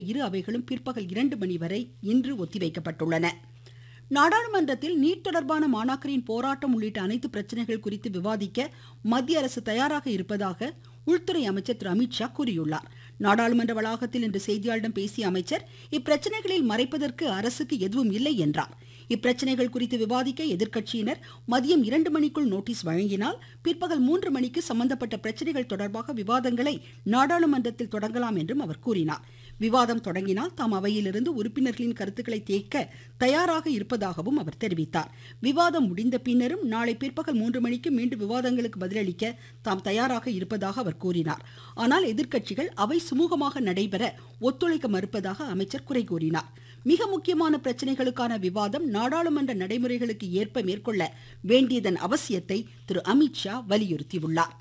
இரு அவைகளும் பிற்பகல் இரண்டு மணி வரை இன்று ஒத்திவைக்கப்பட்டுள்ளன நாடாளுமன்றத்தில் நீட் தொடர்பான மாணாக்கரின் போராட்டம் உள்ளிட்ட அனைத்து பிரச்சனைகள் குறித்து விவாதிக்க மத்திய அரசு தயாராக இருப்பதாக உள்துறை அமைச்சர் திரு அமித்ஷா கூறியுள்ளார் நாடாளுமன்ற வளாகத்தில் இன்று செய்தியாளர்களிடம் பேசிய அமைச்சர் இப்பிரச்சனைகளில் மறைப்பதற்கு அரசுக்கு எதுவும் இல்லை என்றார் இப்பிரச்சனைகள் குறித்து விவாதிக்க எதிர்க்கட்சியினர் மதியம் இரண்டு மணிக்குள் நோட்டீஸ் வழங்கினால் பிற்பகல் மூன்று மணிக்கு சம்பந்தப்பட்ட பிரச்சனைகள் தொடர்பாக விவாதங்களை நாடாளுமன்றத்தில் தொடங்கலாம் என்றும் அவர் கூறினார் விவாதம் தொடங்கினால் தாம் அவையிலிருந்து உறுப்பினர்களின் கருத்துக்களை தேக்க தயாராக இருப்பதாகவும் அவர் தெரிவித்தார் விவாதம் முடிந்த பின்னரும் நாளை பிற்பகல் மூன்று மணிக்கு மீண்டும் விவாதங்களுக்கு பதிலளிக்க தாம் தயாராக இருப்பதாக அவர் கூறினார் ஆனால் எதிர்க்கட்சிகள் அவை சுமூகமாக நடைபெற ஒத்துழைக்க மறுப்பதாக அமைச்சர் குறை கூறினார் மிக முக்கியமான பிரச்சனைகளுக்கான விவாதம் நாடாளுமன்ற நடைமுறைகளுக்கு ஏற்ப மேற்கொள்ள வேண்டியதன் அவசியத்தை திரு அமித்ஷா வலியுறுத்தியுள்ளார்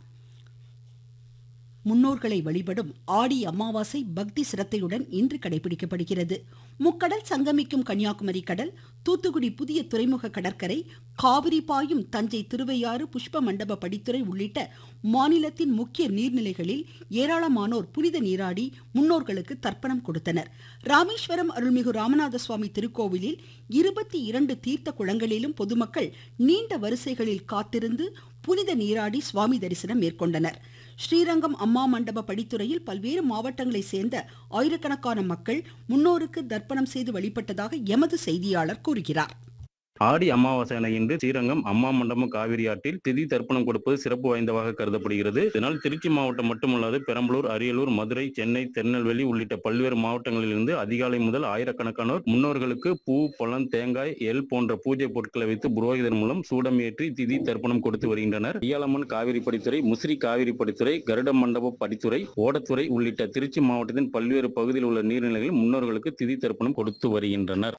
முன்னோர்களை வழிபடும் ஆடி அமாவாசை பக்தி சிரத்தையுடன் இன்று கடைபிடிக்கப்படுகிறது முக்கடல் சங்கமிக்கும் கன்னியாகுமரி கடல் தூத்துக்குடி புதிய துறைமுக கடற்கரை காவிரி பாயும் தஞ்சை திருவையாறு புஷ்ப மண்டப படித்துறை உள்ளிட்ட மாநிலத்தின் முக்கிய நீர்நிலைகளில் ஏராளமானோர் புனித நீராடி முன்னோர்களுக்கு தர்ப்பணம் கொடுத்தனர் ராமேஸ்வரம் அருள்மிகு ராமநாத சுவாமி திருக்கோவிலில் இருபத்தி இரண்டு தீர்த்த குளங்களிலும் பொதுமக்கள் நீண்ட வரிசைகளில் காத்திருந்து புனித நீராடி சுவாமி தரிசனம் மேற்கொண்டனர் ஸ்ரீரங்கம் அம்மா மண்டப படித்துறையில் பல்வேறு மாவட்டங்களை சேர்ந்த ஆயிரக்கணக்கான மக்கள் முன்னோருக்கு தர்ப்பணம் செய்து வழிபட்டதாக எமது செய்தியாளர் கூறுகிறார் ஆடி அமாவாசை இன்று ஸ்ரீரங்கம் அம்மா மண்டபம் காவிரி ஆற்றில் திதி தர்ப்பணம் கொடுப்பது சிறப்பு வாய்ந்ததாக கருதப்படுகிறது இதனால் திருச்சி மாவட்டம் மட்டுமல்லாது பெரம்பலூர் அரியலூர் மதுரை சென்னை திருநெல்வேலி உள்ளிட்ட பல்வேறு மாவட்டங்களிலிருந்து அதிகாலை முதல் ஆயிரக்கணக்கானோர் முன்னோர்களுக்கு பூ பழம் தேங்காய் எல் போன்ற பூஜை பொருட்களை வைத்து புரோகிதர் மூலம் சூடம் ஏற்றி திதி தர்ப்பணம் கொடுத்து வருகின்றனர் ஐயாளம்மன் காவிரி படித்துறை முசிறி காவிரி படித்துறை கருட மண்டப படித்துறை ஓடத்துறை உள்ளிட்ட திருச்சி மாவட்டத்தின் பல்வேறு பகுதியில் உள்ள நீர்நிலைகளில் முன்னோர்களுக்கு திதி தர்ப்பணம் கொடுத்து வருகின்றனர்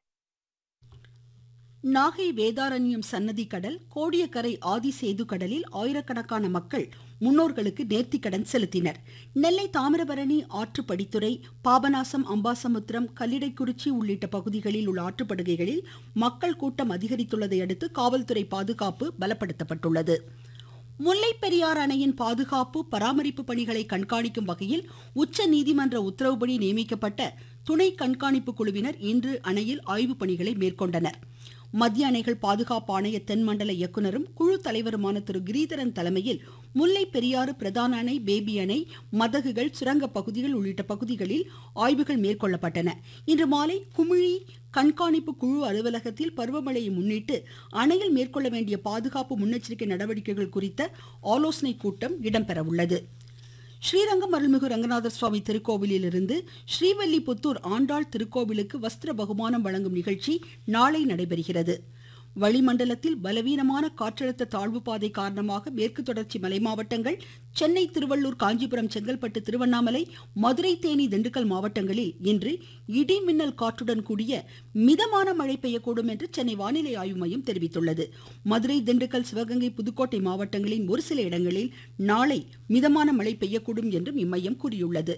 நாகை வேதாரண்யம் சன்னதி கடல் கோடியக்கரை ஆதிசேது கடலில் ஆயிரக்கணக்கான மக்கள் முன்னோர்களுக்கு நேர்த்திக்கடன் செலுத்தினர் நெல்லை தாமிரபரணி ஆற்று படித்துறை பாபநாசம் அம்பாசமுத்திரம் கல்லிடைக்குறிச்சி உள்ளிட்ட பகுதிகளில் உள்ள ஆற்றுப்படுகைகளில் மக்கள் கூட்டம் அதிகரித்துள்ளதை அடுத்து காவல்துறை பாதுகாப்பு பலப்படுத்தப்பட்டுள்ளது முல்லை பெரியார் அணையின் பாதுகாப்பு பராமரிப்பு பணிகளை கண்காணிக்கும் வகையில் உச்ச நீதிமன்ற உத்தரவுப்படி நியமிக்கப்பட்ட துணை கண்காணிப்பு குழுவினர் இன்று அணையில் ஆய்வுப் பணிகளை மேற்கொண்டனர் மத்திய அணைகள் பாதுகாப்பு ஆணைய தென்மண்டல இயக்குனரும் குழு தலைவருமான திரு கிரீதரன் தலைமையில் முல்லை பெரியாறு பிரதான அணை பேபி அணை மதகுகள் சுரங்க பகுதிகள் உள்ளிட்ட பகுதிகளில் ஆய்வுகள் மேற்கொள்ளப்பட்டன இன்று மாலை குமிழி கண்காணிப்பு குழு அலுவலகத்தில் பருவமழையை முன்னிட்டு அணையில் மேற்கொள்ள வேண்டிய பாதுகாப்பு முன்னெச்சரிக்கை நடவடிக்கைகள் குறித்த ஆலோசனை கூட்டம் இடம்பெறவுள்ளது ஸ்ரீரங்கம் அருள்மிகு ரங்கநாதர் சுவாமி திருக்கோவிலில் இருந்து ஸ்ரீவல்லிபுத்தூர் ஆண்டாள் திருக்கோவிலுக்கு வஸ்திர பகுமானம் வழங்கும் நிகழ்ச்சி நாளை நடைபெறுகிறது வளிமண்டலத்தில் பலவீனமான காற்றழுத்த தாழ்வு பாதை காரணமாக மேற்கு தொடர்ச்சி மலை மாவட்டங்கள் சென்னை திருவள்ளூர் காஞ்சிபுரம் செங்கல்பட்டு திருவண்ணாமலை மதுரை தேனி திண்டுக்கல் மாவட்டங்களில் இன்று இடி மின்னல் காற்றுடன் கூடிய மிதமான மழை பெய்யக்கூடும் என்று சென்னை வானிலை ஆய்வு மையம் தெரிவித்துள்ளது மதுரை திண்டுக்கல் சிவகங்கை புதுக்கோட்டை மாவட்டங்களின் ஒரு சில இடங்களில் நாளை மிதமான மழை பெய்யக்கூடும் என்றும் இம்மையம் கூறியுள்ளது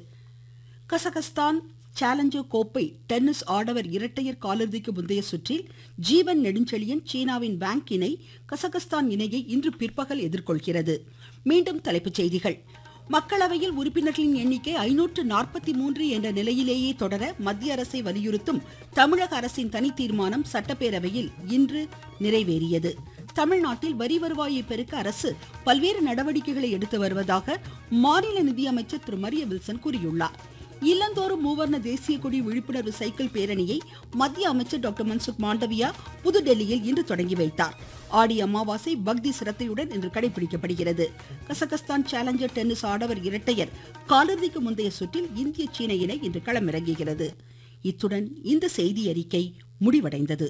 கசகஸ்தான் சேலஞ்சர் கோப்பை டென்னிஸ் ஆடவர் இரட்டையர் காலிறுதிக்கு முந்தைய சுற்றில் ஜீவன் நெடுஞ்செழியன் சீனாவின் வாங் இணை கசகஸ்தான் இணையை இன்று பிற்பகல் எதிர்கொள்கிறது மீண்டும் தலைப்புச் செய்திகள் மக்களவையில் உறுப்பினர்களின் எண்ணிக்கை ஐநூற்று நாற்பத்தி மூன்று என்ற நிலையிலேயே தொடர மத்திய அரசை வலியுறுத்தும் தமிழக அரசின் தனி தீர்மானம் சட்டப்பேரவையில் இன்று நிறைவேறியது தமிழ்நாட்டில் வரி வருவாயை பெருக்க அரசு பல்வேறு நடவடிக்கைகளை எடுத்து வருவதாக மாநில நிதியமைச்சர் திரு மரிய வில்சன் கூறியுள்ளார் இல்லந்தோறும் மூவர்ண தேசிய கொடி விழிப்புணர்வு சைக்கிள் பேரணியை மத்திய அமைச்சர் டாக்டர் மன்சுக் மாண்டவியா புதுடெல்லியில் இன்று தொடங்கி வைத்தார் ஆடி அமாவாசை பக்தி சிரத்தையுடன் இன்று கடைபிடிக்கப்படுகிறது கசகஸ்தான் சேலஞ்சர் டென்னிஸ் ஆடவர் இரட்டையர் காலிறுதிக்கு முந்தைய சுற்றில் இந்திய சீன இணை இன்று களமிறங்குகிறது இத்துடன் இந்த செய்தி அறிக்கை முடிவடைந்தது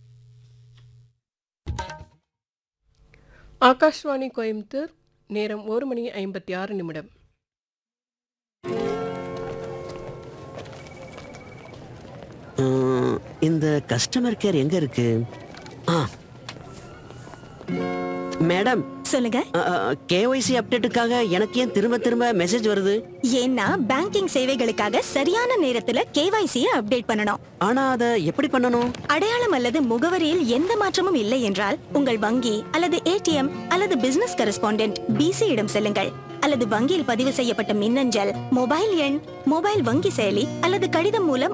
ஆகாஷ்வாணி கோயம்புத்தூர் நேரம் ஒரு மணி ஐம்பத்தி ஆறு நிமிடம் உம், இந்த கஸ்டமர் கேர் எங்க இருக்கு ஆ மேடம் சொல்லுங்க கேஒய்சி அப்டேட்டுக்காக எனக்கு ஏன் திரும்ப திரும்ப மெசேஜ் வருது ஏன்னா பேங்கிங் சேவைகளுக்காக சரியான நேரத்துல கேவைசியை அப்டேட் பண்ணணும் ஆனா அதை எப்படி பண்ணணும் அடையாளம் அல்லது முகவரியில் எந்த மாற்றமும் இல்லை என்றால் உங்கள் வங்கி அல்லது ஏடிஎம் அல்லது பிசினஸ் கரஸ்பாண்டென்ட் பிசி இடம் செல்லுங்கள் அல்லது வங்கியில் பதிவு செய்யப்பட்ட மின்னஞ்சல் மொபைல் எண் மொபைல் வங்கி செயலி அல்லது கடிதம் மூலம்